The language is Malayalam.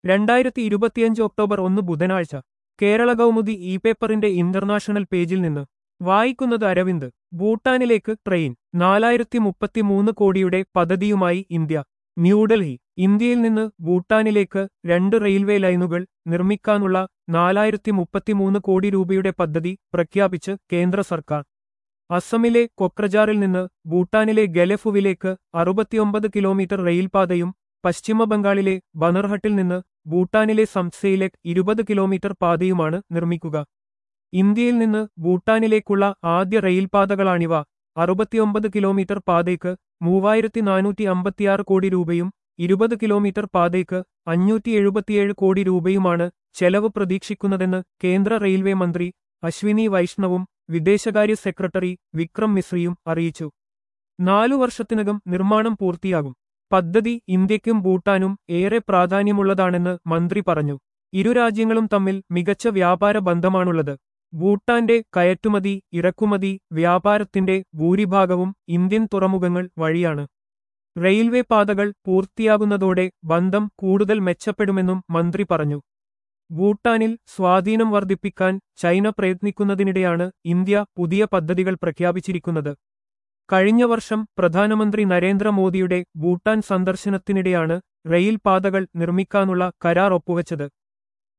രണ്ടായിരത്തി ഇരുപത്തിയഞ്ച് ഒക്ടോബർ ഒന്ന് ബുധനാഴ്ച കേരള കൗമുദി ഇ പേപ്പറിന്റെ ഇന്റർനാഷണൽ പേജിൽ നിന്ന് വായിക്കുന്നത് അരവിന്ദ് ഭൂട്ടാനിലേക്ക് ട്രെയിൻ നാലായിരത്തി മുപ്പത്തിമൂന്ന് കോടിയുടെ പദ്ധതിയുമായി ഇന്ത്യ ന്യൂഡൽഹി ഇന്ത്യയിൽ നിന്ന് ഭൂട്ടാനിലേക്ക് രണ്ട് റെയിൽവേ ലൈനുകൾ നിർമ്മിക്കാനുള്ള നാലായിരത്തി മുപ്പത്തിമൂന്ന് കോടി രൂപയുടെ പദ്ധതി പ്രഖ്യാപിച്ച് കേന്ദ്ര സർക്കാർ അസമിലെ കൊക്രജാറിൽ നിന്ന് ഭൂട്ടാനിലെ ഗലഫുവിലേക്ക് അറുപത്തിയൊമ്പത് കിലോമീറ്റർ റെയിൽപാതയും പശ്ചിമബംഗാളിലെ ബനർഹട്ടിൽ നിന്ന് ഭൂട്ടാനിലെ സംസയിലെ ഇരുപത് കിലോമീറ്റർ പാതയുമാണ് നിർമ്മിക്കുക ഇന്ത്യയിൽ നിന്ന് ഭൂട്ടാനിലേക്കുള്ള ആദ്യ റെയിൽപാതകളാണിവ അറുപത്തിയൊമ്പത് കിലോമീറ്റർ പാതയ്ക്ക് മൂവായിരത്തി നാനൂറ്റി അമ്പത്തിയാറ് കോടി രൂപയും ഇരുപത് കിലോമീറ്റർ പാതയ്ക്ക് അഞ്ഞൂറ്റി എഴുപത്തിയേഴ് കോടി രൂപയുമാണ് ചെലവ് പ്രതീക്ഷിക്കുന്നതെന്ന് കേന്ദ്ര റെയിൽവേ മന്ത്രി അശ്വിനി വൈഷ്ണവും വിദേശകാര്യ സെക്രട്ടറി വിക്രം മിശ്രയും അറിയിച്ചു നാലു വർഷത്തിനകം നിർമ്മാണം പൂർത്തിയാകും പദ്ധതി ഇന്ത്യയ്ക്കും ഭൂട്ടാനും ഏറെ പ്രാധാന്യമുള്ളതാണെന്ന് മന്ത്രി പറഞ്ഞു ഇരു രാജ്യങ്ങളും തമ്മിൽ മികച്ച വ്യാപാര ബന്ധമാണുള്ളത് ഭൂട്ടാന്റെ കയറ്റുമതി ഇറക്കുമതി വ്യാപാരത്തിന്റെ ഭൂരിഭാഗവും ഇന്ത്യൻ തുറമുഖങ്ങൾ വഴിയാണ് റെയിൽവേ പാതകൾ പൂർത്തിയാകുന്നതോടെ ബന്ധം കൂടുതൽ മെച്ചപ്പെടുമെന്നും മന്ത്രി പറഞ്ഞു ഭൂട്ടാനിൽ സ്വാധീനം വർദ്ധിപ്പിക്കാൻ ചൈന പ്രയത്നിക്കുന്നതിനിടെയാണ് ഇന്ത്യ പുതിയ പദ്ധതികൾ പ്രഖ്യാപിച്ചിരിക്കുന്നത് കഴിഞ്ഞ വർഷം പ്രധാനമന്ത്രി നരേന്ദ്രമോദിയുടെ ഭൂട്ടാൻ സന്ദർശനത്തിനിടെയാണ് റെയിൽ പാതകൾ നിർമ്മിക്കാനുള്ള കരാർ ഒപ്പുവച്ചത്